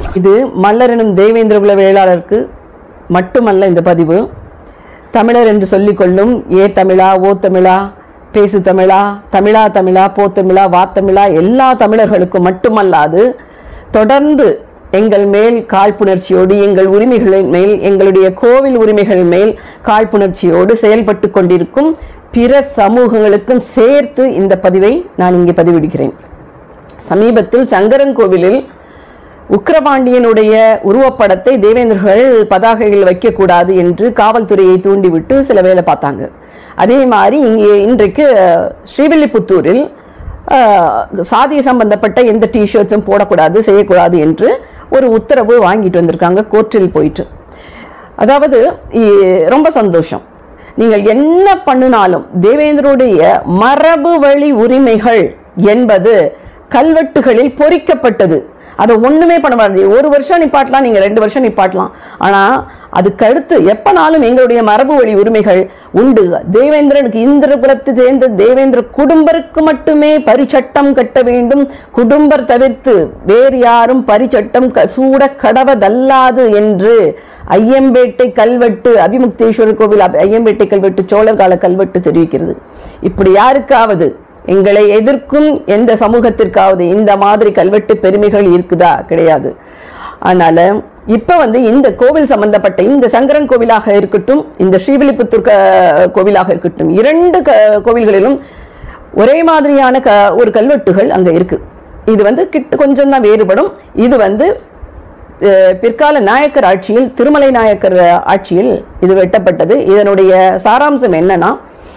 இது மல்லரெனும் தேவேந்திரகுல வேளாளருக்கு மட்டுமல்ல இந்த பதிவு தமிழர் என்று சொல்லிக்கொள்ளும் ஏ தமிழா ஓ தமிழா பேசு தமிழா தமிழா தமிழா போ தமிழா வா தமிழா எல்லா தமிழர்களுக்கும் மட்டுமல்லாது தொடர்ந்து எங்கள் மேல் காழ்ப்புணர்ச்சியோடு எங்கள் உரிமைகளின் மேல் எங்களுடைய கோவில் உரிமைகள் மேல் காழ்ப்புணர்ச்சியோடு செயல்பட்டு கொண்டிருக்கும் பிற சமூகங்களுக்கும் சேர்த்து இந்த பதிவை நான் இங்கே பதிவிடுகிறேன் சமீபத்தில் சங்கரன் கோவிலில் உக்கிரபாண்டியனுடைய உருவப்படத்தை தேவேந்திரர்கள் பதாகையில் வைக்கக்கூடாது என்று காவல்துறையை தூண்டிவிட்டு சில வேலை பார்த்தாங்க அதே மாதிரி இங்கே இன்றைக்கு அஹ், ஸ்ரீவில்லிபுத்தூரில் அஹ், சாதிய சம்பந்தப்பட்ட எந்த டிஷர்ட்ஸும் போடக்கூடாது செய்யக்கூடாது என்று ஒரு உத்தரவு வாங்கிட்டு வந்திருக்காங்க கோர்ட்டில் போயிட்டு அதாவது இ- ரொம்ப சந்தோஷம் நீங்கள் என்ன பண்ணினாலும் தேவேந்திரனுடைய மரபு வழி உரிமைகள் என்பது கல்வெட்டுகளில் பொறிக்கப்பட்டது அதை ஒண்ணுமே பண்ண முடியாது ஒரு வருஷம் நிப்பாட்டலாம் நீங்க ரெண்டு வருஷம் நிப்பாட்டலாம் ஆனா அதுக்கு அடுத்து எப்பனாலும் எங்களுடைய மரபு வழி உரிமைகள் உண்டு தேவேந்திரனுக்கு இந்திர குலத்தை சேர்ந்த தேவேந்திர குடும்பருக்கு மட்டுமே பரிச்சட்டம் கட்ட வேண்டும் குடும்பர் தவிர்த்து வேறு யாரும் பரிச்சட்டம் க- சூட கடவதல்லாது என்று ஐயம்பேட்டை கல்வெட்டு அபிமுக்தேஸ்வரர் கோவில் அப- ஐயம்பேட்டை கல்வெட்டு சோழர் கால கல்வெட்டு தெரிவிக்கிறது இப்படி யாருக்காவது எங்களை எதிர்க்கும் எந்த சமூகத்திற்காவது இந்த மாதிரி கல்வெட்டு பெருமைகள் இருக்குதா கிடையாது அதனால இப்ப வந்து இந்த கோவில் சம்பந்தப்பட்ட இந்த சங்கரன் கோவிலாக இருக்கட்டும் இந்த ஸ்ரீவில்லிபுத்தூர் க- கோவிலாக இருக்கட்டும் இரண்டு க- கோவில்களிலும் ஒரே மாதிரியான க ஒரு கல்வெட்டுகள் அங்க இருக்கு இது வந்து கிட்ட கொஞ்சம் தான் வேறுபடும் இது வந்து அஹ், பிற்கால நாயக்கர் ஆட்சியில் திருமலை நாயக்கர் ஆட்சியில் இது வெட்டப்பட்டது இதனுடைய சாராம்சம் என்னன்னா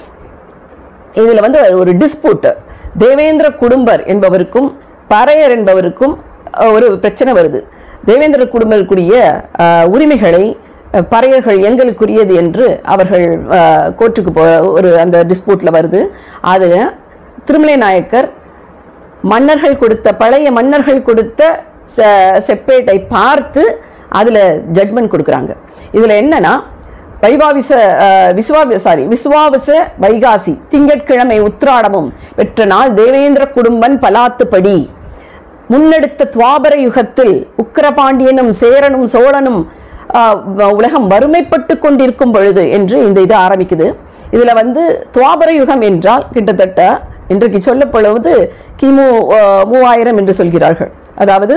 இதுல வந்து ஒரு டிஸ்பியூட் தேவேந்திர குடும்பர் என்பவருக்கும் பறையர் என்பவருக்கும் அஹ், ஒரு பிரச்சனை வருது தேவேந்திர குடும்பருக்குரிய அஹ், உரிமைகளை அஹ், பறையர்கள் எங்களுக்குரியது என்று அவர்கள் அஹ், கோர்ட்டுக்கு போ ஒரு அந்த டிஸ்பியூட்ல வருது அது திருமலை நாயக்கர் மன்னர்கள் கொடுத்த பழைய மன்னர்கள் கொடுத்த செ- செப்பேட்டை பார்த்து அதுல ஜட்மெண்ட் கொடுக்குறாங்க இதுல என்னன்னா வைவாவிச அஹ், விசுவா சாரி விசுவாவச வைகாசி திங்கட்கிழமை உத்திராடமும் பெற்ற நாள் தேவேந்திர குடும்பன் பலாத்துப்படி முன்னெடுத்த துவாபர யுகத்தில் உக்கிரபாண்டியனும் சேரனும் சோழனும் ஆஹ், வ- உலகம் வறுமைப்பட்டு கொண்டிருக்கும் பொழுது என்று இந்த இது ஆரம்பிக்குது இதுல வந்து துவாபர யுகம் என்றால் கிட்டத்தட்ட இன்றைக்கு சொல்லப்படுவது கிமு ஆஹ், மூவாயிரம் என்று சொல்கிறார்கள் அதாவது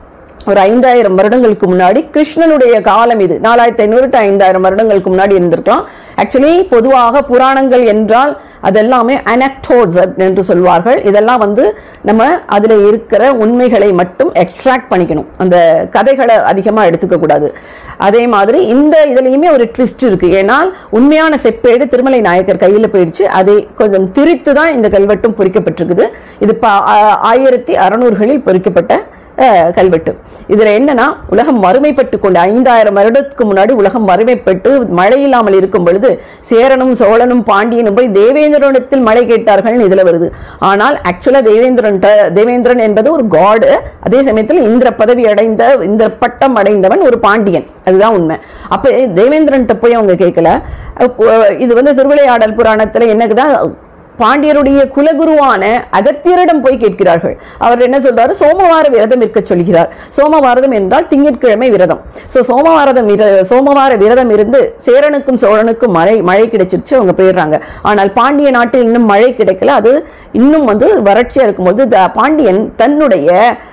ஒரு ஐந்தாயிரம் வருடங்களுக்கு முன்னாடி கிருஷ்ணனுடைய காலம் இது நாலாயிரத்தி ஐநூறு டு ஐந்தாயிரம் வருடங்களுக்கு முன்னாடி இருந்திருக்கலாம் ஆக்சுவலி பொதுவாக புராணங்கள் என்றால் அதெல்லாமே அனக்டோட்ஸ் என்று சொல்வார்கள் இதெல்லாம் வந்து நம்ம அதில் இருக்கிற உண்மைகளை மட்டும் எக்ஸ்ட்ராக்ட் பண்ணிக்கணும் அந்த கதைகளை அதிகமாக எடுத்துக்க கூடாது அதே மாதிரி இந்த இதுலேயுமே ஒரு ட்விஸ்ட் இருக்கு ஏனால் உண்மையான செப்பேடு திருமலை நாயக்கர் கையில் போயிடுச்சு அதை கொஞ்சம் திரித்து தான் இந்த கல்வெட்டும் பொறிக்கப்பட்டிருக்குது இது ப- ஆ- ஆயிரத்தி அறநூறுகளில் பொறிக்கப்பட்ட அஹ், கல்வெட்டு இதுல என்னன்னா உலகம் வறுமைப்பட்டு கொண்டு ஐந்தாயிரம் வருடத்துக்கு முன்னாடி உலகம் வறுமைப்பட்டு மழை இல்லாமல் இருக்கும் பொழுது சேரனும் சோழனும் பாண்டியனும் போய் தேவேந்திரனிடத்தில் மழை கேட்டார்கள் இதுல வருது ஆனால் ஆக்சுவலா தேவேந்திரன் தேவேந்திரன் என்பது ஒரு காடு அதே சமயத்தில் இந்திர பதவி அடைந்த இந்திர பட்டம் அடைந்தவன் ஒரு பாண்டியன் அதுதான் உண்மை அப்ப தேவேந்திரன்ட்ட போய் அவங்க கேட்கல அப்போ இது வந்து திருவிளையாடல் புராணத்துல என்னக்குதான் பாண்டியருடைய குலகுருவான அகத்தியரிடம் போய் கேட்கிறார்கள் அவர் என்ன சொல்றாரு சோமவார விரதம் இருக்க சொல்கிறார் சோமவாரதம் என்றால் திங்கட்கிழமை விரதம் சோ சோமவாரதம் விர- சோமவார விரதம் இருந்து சேரனுக்கும் சோழனுக்கும் மழை மழை கிடைச்சிருச்சு அவங்க போயிடுறாங்க ஆனால் பாண்டிய நாட்டில் இன்னும் மழை கிடைக்கல அது இன்னும் வந்து வறட்சியா இருக்கும்போது த- பாண்டியன் தன்னுடைய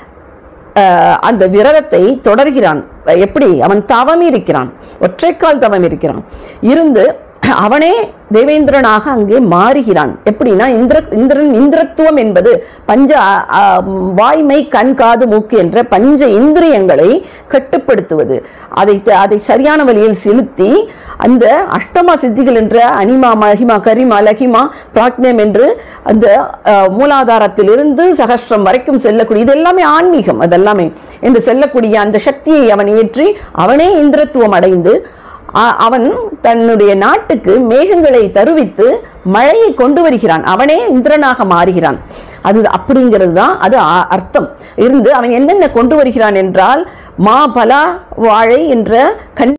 அஹ், அந்த விரதத்தை தொடர்கிறான் எப்படி அவன் தவம் இருக்கிறான் ஒற்றைக்கால் தவம் இருக்கிறான் இருந்து அவனே தேவேந்திரனாக அங்கே மாறுகிறான் எப்படின்னா இந்திர இந்திரன் இந்திரத்துவம் என்பது பஞ்ச அ, அ, வாய்மை கண் காது மூக்கு என்ற பஞ்ச இந்திரியங்களை கட்டுப்படுத்துவது அதை த- அதை சரியான வழியில் செலுத்தி அந்த அஷ்டமா சித்திகள் என்ற அனிமா மகிமா கரிமா லகிமா பிராக்ஞம் என்று அந்த அஹ், மூலாதாரத்திலிருந்து சகஸ்ரம் வரைக்கும் செல்லக்கூடிய இது எல்லாமே ஆன்மீகம் அதெல்லாமே என்று செல்லக்கூடிய அந்த சக்தியை அவன் ஏற்றி அவனே இந்திரத்துவம் அடைந்து அ- அவன் தன்னுடைய நாட்டுக்கு மேகங்களை தருவித்து மழையை கொண்டு வருகிறான் அவனே இந்திரனாக மாறுகிறான் அது அப்படிங்கிறது தான் அது அ- அர்த்தம் இருந்து அவன் என்னென்ன கொண்டு வருகிறான் என்றால் மா பலா வாழை என்ற கண்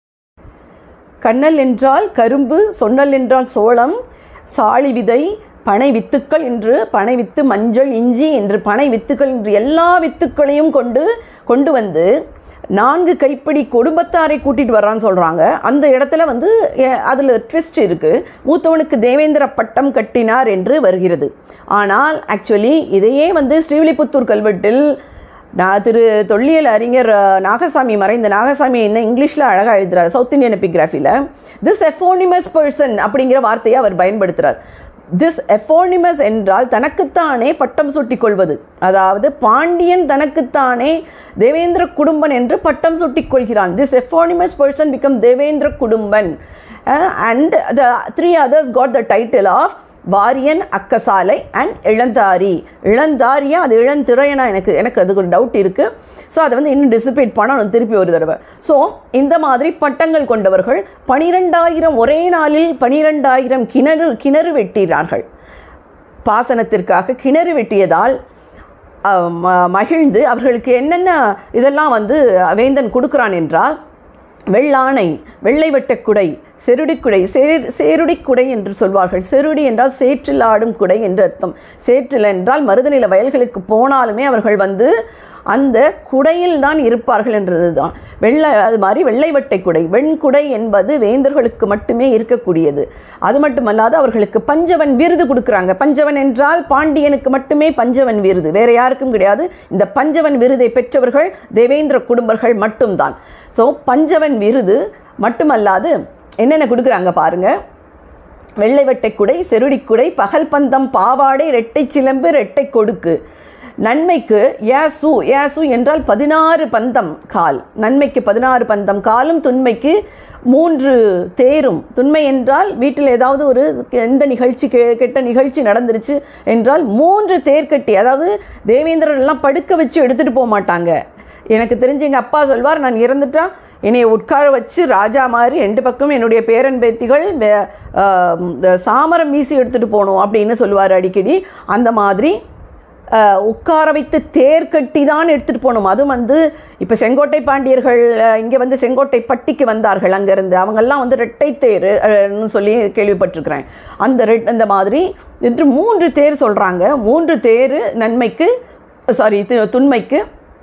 கண்ணல் என்றால் கரும்பு சொன்னல் என்றால் சோளம் சாளி விதை பனை வித்துக்கள் என்று பனை வித்து மஞ்சள் இஞ்சி என்று பனை வித்துக்கள் என்று எல்லா வித்துக்களையும் கொண்டு கொண்டு வந்து நான்கு கைப்பிடி குடும்பத்தாரை கூட்டிட்டு வர்றான்னு சொல்கிறாங்க அந்த இடத்துல வந்து அதில் ட்விஸ்ட் இருக்குது மூத்தவனுக்கு தேவேந்திர பட்டம் கட்டினார் என்று வருகிறது ஆனால் ஆக்சுவலி இதையே வந்து ஸ்ரீவில்லிபுத்தூர் கல்வெட்டில் நான் திரு தொல்லியல் அறிஞர் அஹ், நாகசாமி மறைந்த நாகசாமி என்ன இங்கிலீஷில் அழகாக எழுதுறாரு சவுத் இந்தியன் எபிகிராஃபியில் திஸ் எஃபோனிமஸ் பர்சன் அப்படிங்கிற வார்த்தையை அவர் பயன்படுத்துகிறார் திஸ் எஃபோனிமஸ் என்றால் தனக்குத்தானே பட்டம் சூட்டிக் கொள்வது அதாவது பாண்டியன் தனக்குத்தானே தேவேந்திர குடும்பன் என்று பட்டம் சூட்டிக் கொள்கிறான் this eponymous person became Devendra Kudumban and the three others got the title of Variyan Akkasalai and Ilanthari இளந்தாரியா அது இளந்திரையனா எனக்கு எனக்கு அதுக்கு ஒரு டவுட் இருக்குது ஸோ அதை வந்து இன்னும் டிசிபேட் பண்ணணும் திருப்பி ஒரு தடவை ஸோ இந்த மாதிரி பட்டங்கள் கொண்டவர்கள் பனிரெண்டாயிரம் ஒரே நாளில் பனிரெண்டாயிரம் கிணறு கிணறு வெட்டினார்கள் பாசனத்திற்காக கிணறு வெட்டியதால் அஹ், ம- மகிழ்ந்து அவர்களுக்கு என்னென்ன இதெல்லாம் வந்து வேந்தன் கொடுக்குறான் என்றால் வெள்ளானை வெள்ளை வெட்டக்குடை செருடிக்குடை சேர் சேருடிக்குடை என்று சொல்வார்கள் செருடி என்றால் சேற்றில் ஆடும் குடை என்று அர்த்தம் சேற்றில் என்றால் மருதநில வயல்களுக்கு போனாலுமே அவர்கள் வந்து அந்த குடையில் தான் இருப்பார்கள் என்றது தான் வெள்ளை அது மாதிரி வெள்ளை வெட்டை குடை வெண்குடை என்பது வேந்தர்களுக்கு மட்டுமே இருக்கக்கூடியது அது மட்டுமல்லாது அவர்களுக்கு பஞ்சவன் விருது கொடுக்குறாங்க பஞ்சவன் என்றால் பாண்டியனுக்கு மட்டுமே பஞ்சவன் விருது வேற யாருக்கும் கிடையாது இந்த பஞ்சவன் விருதை பெற்றவர்கள் தேவேந்திர குடும்பர்கள் மட்டும்தான் ஸோ பஞ்சவன் விருது மட்டுமல்லாது என்னென்ன கொடுக்குறாங்க பாருங்க வெள்ளை வெட்டை குடை செருடிக்குடை பகல் பந்தம் பாவாடை ரெட்டை சிலம்பு ரெட்டை கொடுக்கு நன்மைக்கு ஏசு ஏசு என்றால் பதினாறு பந்தம் கால் நன்மைக்கு பதினாறு பந்தம் காலும் துன்மைக்கு மூன்று தேரும் துன்மை என்றால் வீட்டில் ஏதாவது ஒரு எந்த நிகழ்ச்சி கெ கெட்ட நிகழ்ச்சி நடந்துருச்சு என்றால் மூன்று தேர் கட்டி அதாவது தேவேந்திரர் எல்லாம் படுக்க வச்சு எடுத்துகிட்டு போக மாட்டாங்க எனக்கு தெரிஞ்சு எங்கள் அப்பா சொல்வார் நான் இறந்துட்டா என்னை உட்கார வச்சு ராஜா மாதிரி ரெண்டு பக்கம் என்னுடைய பேரன் பேத்திகள் வே- ஆஹ் இந்த சாமரம் வீசி எடுத்துகிட்டு போகணும் அப்படின்னு சொல்லுவார் அடிக்கடி அந்த மாதிரி ஆஹ் உட்கார வைத்து தேர் கட்டி தான் எடுத்துகிட்டு போகணும் அதுவும் வந்து இப்போ செங்கோட்டை பாண்டியர்கள் இங்கே வந்து செங்கோட்டை பட்டிக்கு வந்தார்கள் அங்கேருந்து அவங்கெல்லாம் வந்து ரெட்டை தேர் ன்னு சொல்லி கேள்விப்பட்டிருக்கிறேன் அந்த ரெட் அந்த மாதிரி என்று மூன்று தேர் சொல்கிறாங்க மூன்று தேர் நன்மைக்கு சாரி துண்மைக்கு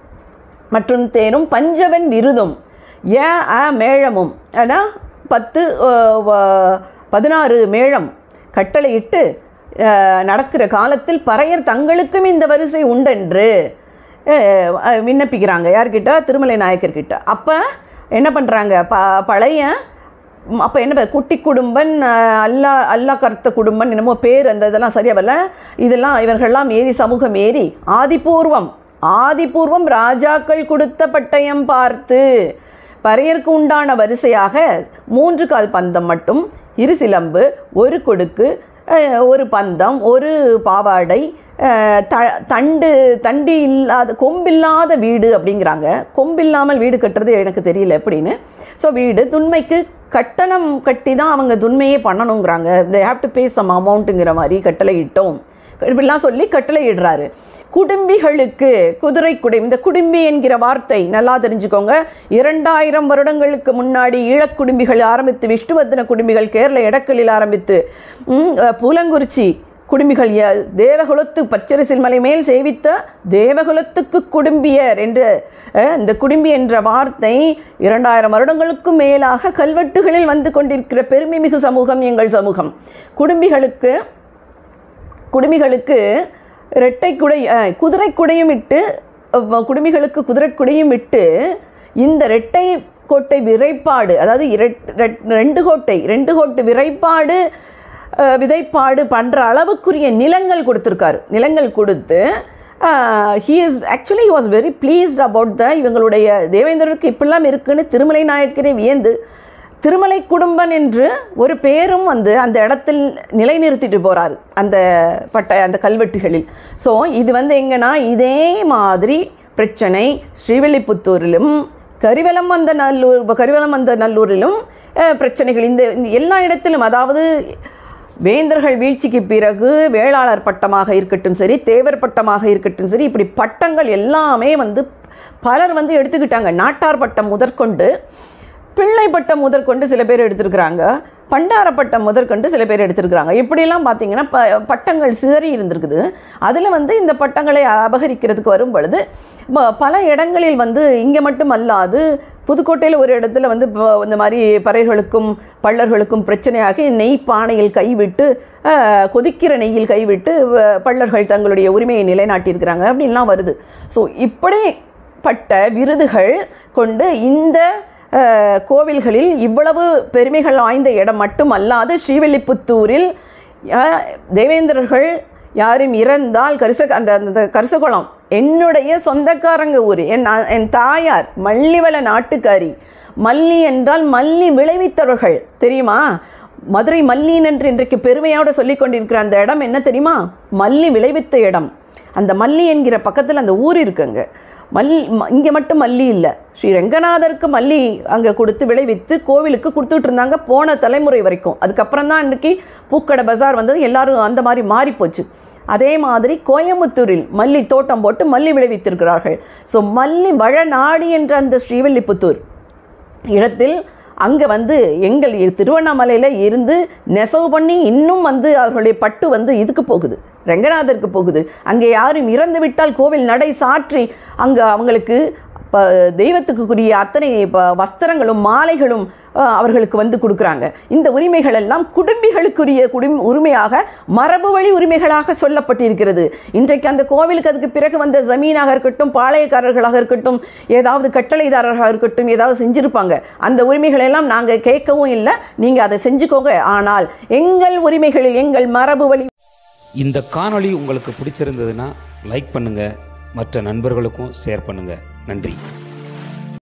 மற்றும் தேரும் பஞ்சவன் விருதும் ஏ அ மேளமும் ஏன்னா பத்து அஹ், வ- பதினாறு மேளம் கட்டளையிட்டு அஹ், நடக்கிற காலத்தில் பறையர் தங்களுக்கும் இந்த வரிசை உண்டென்று அஹ், அஹ், விண்ணப்பிக்கிறாங்க யார்கிட்ட திருமலை நாயக்கர்கிட்ட அப்போ என்ன பண்ணுறாங்க ப பழைய அப்போ என்ன ப- குட்டி குடும்பன் அஹ், அல்லா அல்லா கர்த்த குடும்பன் என்னமோ பேர் அந்த இதெல்லாம் சரியா வரல இதெல்லாம் இவர்கள்லாம் ஏறி சமூகம் ஏறி ஆதிபூர்வம் ஆதிபூர்வம் ராஜாக்கள் கொடுத்த பட்டயம் பார்த்து பறையருக்கு உண்டான வரிசையாக மூன்று கால் பந்தம் மட்டும் இரு சிலம்பு ஒரு கொடுக்கு அஹ், ஒரு பந்தம் ஒரு பாவாடை அஹ், த தண்டு தண்டு இல்லாத கொம்பில்லாத வீடு அப்படிங்கிறாங்க கொம்பில்லாமல் வீடு கட்டுறது எனக்கு தெரியல எப்படின்னு ஸோ வீடு துண்மைக்கு கட்டணம் கட்டி தான் அவங்க துண்மையே பண்ணணுங்கிறாங்க they have to pay some அமௌண்ட்டுங்கிற மாதிரி கட்டளை இட்டோம் இப்படிலாம் சொல்லி கட்டளை இடுறாரு குடும்பிகளுக்கு குதிரை குடை இந்த குடும்பி என்கிற வார்த்தை நல்லா தெரிஞ்சுக்கோங்க இரண்டாயிரம் வருடங்களுக்கு முன்னாடி ஈழக்குடும்பிகள் ஆரம்பித்து விஷ்ணுவர்தன குடும்பிகள் கேரள எடக்கலில் ஆரம்பித்து ம், அஹ், பூலங்குறிச்சி குடும்பிகள் ய- தேவகுலத்து பச்சரிசில் மலை மேல் சேவித்த தேவகுலத்துக்கு குடும்பியர் என்று அஹ், இந்த குடும்பி என்ற வார்த்தை இரண்டாயிரம் வருடங்களுக்கும் மேலாக கல்வெட்டுகளில் வந்து கொண்டிருக்கிற பெருமை மிகு சமூகம் எங்கள் சமூகம் குடும்பிகளுக்கு குடுமிகளுக்கு இரட்டை குடை அஹ், குதிரை குடையும் இட்டு அஹ், குடுமிகளுக்கு குதிரை குடையும் இட்டு இந்த இரட்டை கோட்டை விரைப்பாடு அதாவது இரட்- ரெட்- ரெண்டு கோட்டை ரெண்டு கோட்டு விரைப்பாடு அஹ், விதைப்பாடு பண்ணுற அளவுக்குரிய நிலங்கள் கொடுத்துருக்காரு நிலங்கள் கொடுத்து he is actually was very pleased about the இவங்களுடைய தேவேந்திரருக்கு இப்படிலாம் இருக்குன்னு திருமலை நாயக்கரே வியந்து திருமலை குடும்பன் என்று ஒரு பேரும் வந்து அந்த இடத்தில் நிலைநிறுத்திட்டு போகிறாரு அந்த பட்ட அந்த கல்வெட்டுகளில் ஸோ இது வந்து எங்கன்னா இதே மாதிரி பிரச்சனை ஸ்ரீவில்லிபுத்தூரிலும் கரிவலம் வந்த நல்லூர் கரிவலம் வந்த நல்லூரிலும் அஹ், பிரச்சனைகள் இந்த இந்த எல்லா இடத்திலும் அதாவது வேந்தர்கள் வீழ்ச்சிக்கு பிறகு வேளாளர் பட்டமாக இருக்கட்டும் சரி தேவர் பட்டமாக இருக்கட்டும் சரி இப்படி பட்டங்கள் எல்லாமே வந்து பலர் வந்து எடுத்துக்கிட்டாங்க நாட்டார் பட்டம் முதற்கொண்டு பிள்ளை பட்டம் முதற்கொண்டு சில பேர் எடுத்திருக்கிறாங்க பண்டார பட்டம் முதற்கொண்டு சில பேர் எடுத்திருக்கிறாங்க இப்படிலாம் பார்த்தீங்கன்னா ப பட்டங்கள் சிதறி இருந்திருக்குது அதில் வந்து இந்த பட்டங்களை அபகரிக்கிறதுக்கு வரும் பொழுது ப- பல இடங்களில் வந்து இங்கே மட்டும் அல்லாது புதுக்கோட்டையில் ஒரு இடத்துல வந்து இப்போ இந்த மாதிரி பறைகளுக்கும் பள்ளர்களுக்கும் பிரச்சனையாகி நெய் பானையில் கைவிட்டு அஹ், கொதிக்கிற நெய்யில் கைவிட்டு வ- பள்ளர்கள் தங்களுடைய உரிமையை நிலைநாட்டியிருக்கிறாங்க அப்படின்லாம் வருது ஸோ இப்படிப்பட்ட விருதுகள் கொண்டு இந்த அஹ், கோவில்களில் இவ்வளவு பெருமைகள் வாய்ந்த இடம் மட்டுமல்லாது ஸ்ரீவில்லிபுத்தூரில் அஹ், தேவேந்திரர்கள் யாரும் இறந்தால் கரிச அந்த அந்த கரிசகுளம் என்னுடைய சொந்தக்காரங்க ஊர் என் அ- என் தாயார் மல்லிவள நாட்டுக்காரி மல்லி என்றால் மல்லி விளைவித்தவர்கள் தெரியுமா மதுரை மல்லின் என்று இன்றைக்கு பெருமையோடு சொல்லிக் கொண்டிருக்கிற அந்த இடம் என்ன தெரியுமா மல்லி விளைவித்த இடம் அந்த மல்லி என்கிற பக்கத்தில் அந்த ஊர் இருக்குங்க மல்லி இங்கே மட்டும் மல்லி இல்லை ஸ்ரீ ரங்கநாதருக்கு மல்லி அங்கே கொடுத்து விளைவித்து கோவிலுக்கு கொடுத்துட்டு இருந்தாங்க போன தலைமுறை வரைக்கும் அதுக்கப்புறம் தான் இன்றைக்கி பூக்கடை பஜார் வந்தது எல்லாரும் அந்த மாதிரி மாறிப்போச்சு அதே மாதிரி கோயம்புத்தூரில் மல்லி தோட்டம் போட்டு மல்லி விளைவித்திருக்கிறார்கள் ஸோ மல்லி வளநாடு என்ற அந்த ஸ்ரீவில்லிபுத்தூர் இடத்தில் அங்கே வந்து எங்கள் திருவண்ணாமலையில் இருந்து நெசவு பண்ணி இன்னும் வந்து அவர்களுடைய பட்டு வந்து இதுக்கு போகுது ரெங்கநாதருக்கு போகுது அங்கே யாரும் இறந்து விட்டால் கோவில் நடை சாற்றி அங்கே அவங்களுக்கு ப தெய்வத்துக்குரிய அத்தனை ப வஸ்திரங்களும் மாலைகளும் அஹ், அவர்களுக்கு வந்து கொடுக்குறாங்க இந்த உரிமைகள் எல்லாம் குடும்பிகளுக்குரிய குடும் உரிமையாக மரபு வழி உரிமைகளாக சொல்லப்பட்டிருக்கிறது இன்றைக்கு அந்த கோவிலுக்கு அதுக்கு பிறகு வந்த ஜமீனாக இருக்கட்டும் பாளையக்காரர்களாக இருக்கட்டும் ஏதாவது கட்டளைதாரர்களாக இருக்கட்டும் ஏதாவது செஞ்சுருப்பாங்க அந்த உரிமைகளை எல்லாம் நாங்கள் கேட்கவும் இல்லை நீங்கள் அதை செஞ்சுக்கோங்க ஆனால் எங்கள் உரிமைகளில் எங்கள் மரபு வழி இந்த காணொளி உங்களுக்கு பிடிச்சிருந்ததுன்னா லைக் பண்ணுங்க மற்ற நண்பர்களுக்கும் ஷேர் பண்ணுங்க நன்றி